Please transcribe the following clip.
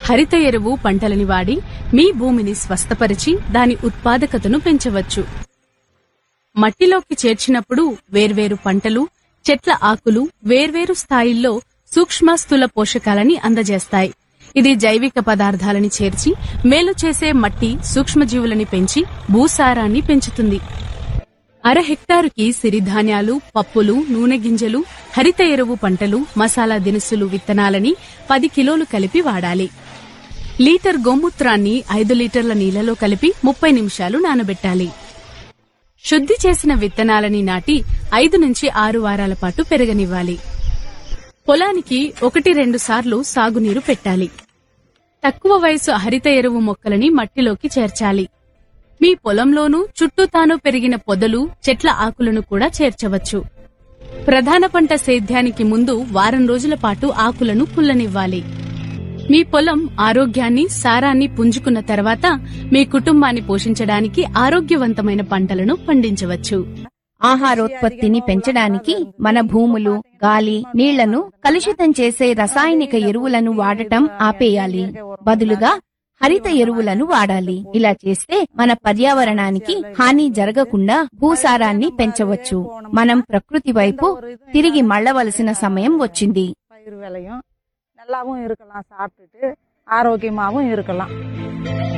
హరిత ఎరువు పంటలని వాడి మీ భూమిని స్వస్థపరిచి దాని ఉత్పాదకతను పెంచవచ్చు మట్టిలోకి చేర్చినప్పుడు వేర్వేరు పంటలు చెట్ల ఆకులు వేర్వేరు స్థాయిల్లో సూక్ష్మ స్థూల పోషకాలని అందజేస్తాయి ఇది జైవిక పదార్థాలని చేర్చి మేలు చేసే మట్టి సూక్ష్మజీవులని పెంచి భూసారాన్ని పెంచుతుంది అర హెక్టారుకి సిరిధాన్యాలు పప్పులు నూనె గింజలు హరిత ఎరువు పంటలు మసాలా దినుసులు విత్తనాలని పది కిలోలు కలిపి వాడాలి లీటర్ గోమూత్రాన్ని ఐదు లీటర్ల నీళ్లలో కలిపి ముప్పై నిమిషాలు నానబెట్టాలి శుద్ధి చేసిన విత్తనాలని నాటి ఐదు నుంచి ఆరు వారాల పాటు పెరగనివ్వాలి పొలానికి ఒకటి రెండు సార్లు సాగునీరు పెట్టాలి తక్కువ వయసు హరిత ఎరువు మొక్కలని మట్టిలోకి చేర్చాలి మీ పొలంలోనూ చుట్టూ తాను పెరిగిన పొదలు చెట్ల ఆకులను కూడా చేర్చవచ్చు ప్రధాన పంట సేద్యానికి ముందు వారం రోజుల పాటు ఆకులను కుల్లనివ్వాలి మీ పొలం ఆరోగ్యాన్ని సారాన్ని పుంజుకున్న తర్వాత మీ కుటుంబాన్ని పోషించడానికి ఆరోగ్యవంతమైన పంటలను పండించవచ్చు ఆహారోత్పత్తిని పెంచడానికి మన భూములు గాలి నీళ్లను కలుషితం చేసే రసాయనిక ఎరువులను వాడటం ఆపేయాలి బదులుగా హరిత ఎరువులను వాడాలి ఇలా చేస్తే మన పర్యావరణానికి హాని జరగకుండా భూసారాన్ని పెంచవచ్చు మనం ప్రకృతి వైపు తిరిగి మళ్ళవలసిన సమయం వచ్చింది பயிர் விளையும் நல்லாவும் இருக்கலாம் சாப்பிட்டுட்டு ஆரோக்கியமாகவும் இருக்கலாம்